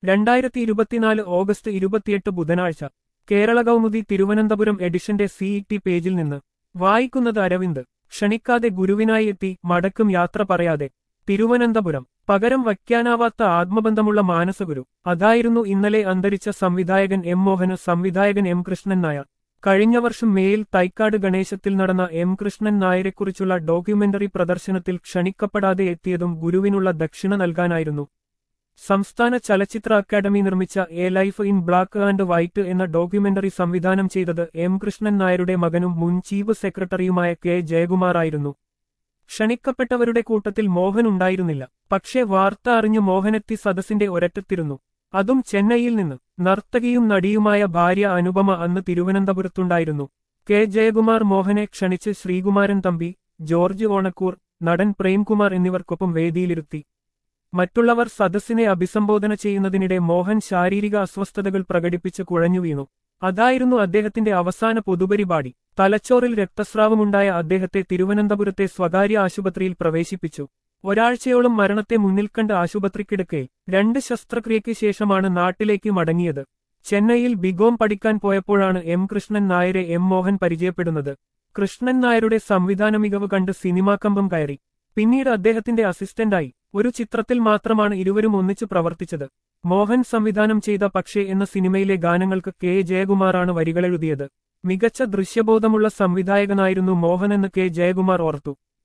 രണ്ടായിരത്തി ഇരുപത്തിനാല് ഓഗസ്റ്റ് ഇരുപത്തിയെട്ട് ബുധനാഴ്ച കേരള കൗമുദി തിരുവനന്തപുരം എഡിഷന്റെ സിഇടി പേജിൽ നിന്ന് വായിക്കുന്നത് അരവിന്ദ് ക്ഷണിക്കാതെ ഗുരുവിനായി എത്തി മടക്കും യാത്ര പറയാതെ തിരുവനന്തപുരം പകരം വയ്ക്കാനാവാത്ത ആത്മബന്ധമുള്ള മാനസഗുരു അതായിരുന്നു ഇന്നലെ അന്തരിച്ച സംവിധായകൻ എം മോഹന് സംവിധായകൻ എം കൃഷ്ണൻ നായർ കഴിഞ്ഞ വർഷം മേയിൽ തൈക്കാട് ഗണേശത്തിൽ നടന്ന എം കൃഷ്ണൻ നായരെക്കുറിച്ചുള്ള ഡോക്യുമെന്ററി പ്രദർശനത്തിൽ ക്ഷണിക്കപ്പെടാതെ എത്തിയതും ഗുരുവിനുള്ള ദക്ഷിണ നൽകാനായിരുന്നു സംസ്ഥാന ചലച്ചിത്ര അക്കാദമി നിർമ്മിച്ച a life in black and white എന്ന ഡോക്യുമെന്ററി സംവിധാനം ചെയ്തത് എം കൃഷ്ണൻ നായരുടെ മകനും മുൻ ചീഫ് സെക്രട്ടറിയുമായ കെ ജയകുമാറായിരുന്നു ക്ഷണിക്കപ്പെട്ടവരുടെ കൂട്ടത്തിൽ മോഹൻ ഉണ്ടായിരുന്നില്ല പക്ഷേ വാർത്ത അറിഞ്ഞു മോഹനെത്തി സദസ്സിന്റെ ഒരറ്റത്തിരുന്നു അതും ചെന്നൈയിൽ നിന്ന് നർത്തകിയും നടിയുമായ ഭാര്യ അനുപമ അന്ന് തിരുവനന്തപുരത്തുണ്ടായിരുന്നു കെ ജയകുമാർ മോഹനെ ക്ഷണിച്ച് ശ്രീകുമാരൻ തമ്പി ജോർജ് ഓണക്കൂർ നടൻ പ്രേംകുമാർ എന്നിവർക്കൊപ്പം വേദിയിലിരുത്തി മറ്റുള്ളവർ സദസ്സിനെ അഭിസംബോധന ചെയ്യുന്നതിനിടെ മോഹൻ ശാരീരിക അസ്വസ്ഥതകൾ പ്രകടിപ്പിച്ച് കുഴഞ്ഞു വീണു അതായിരുന്നു അദ്ദേഹത്തിന്റെ അവസാന പൊതുപരിപാടി തലച്ചോറിൽ രക്തസ്രാവമുണ്ടായ അദ്ദേഹത്തെ തിരുവനന്തപുരത്തെ സ്വകാര്യ ആശുപത്രിയിൽ പ്രവേശിപ്പിച്ചു ഒരാഴ്ചയോളം മരണത്തെ മുന്നിൽ കണ്ട് ആശുപത്രിക്കിടക്കയിൽ രണ്ട് ശസ്ത്രക്രിയയ്ക്ക് ശേഷമാണ് നാട്ടിലേക്ക് മടങ്ങിയത് ചെന്നൈയിൽ ബികോം പഠിക്കാൻ പോയപ്പോഴാണ് എം കൃഷ്ണൻ നായരെ എം മോഹൻ പരിചയപ്പെടുന്നത് കൃഷ്ണൻ നായരുടെ സംവിധാന മികവ് കണ്ട് സിനിമാക്കമ്പം കയറി പിന്നീട് അദ്ദേഹത്തിന്റെ അസിസ്റ്റന്റായി ഒരു ചിത്രത്തിൽ മാത്രമാണ് ഇരുവരും ഒന്നിച്ചു പ്രവർത്തിച്ചത് മോഹൻ സംവിധാനം ചെയ്ത പക്ഷേ എന്ന സിനിമയിലെ ഗാനങ്ങൾക്ക് കെ ജയകുമാറാണ് വരികളെഴുതിയത് മികച്ച ദൃശ്യബോധമുള്ള സംവിധായകനായിരുന്നു മോഹൻ എന്ന് കെ ജയകുമാർ ഓർത്തു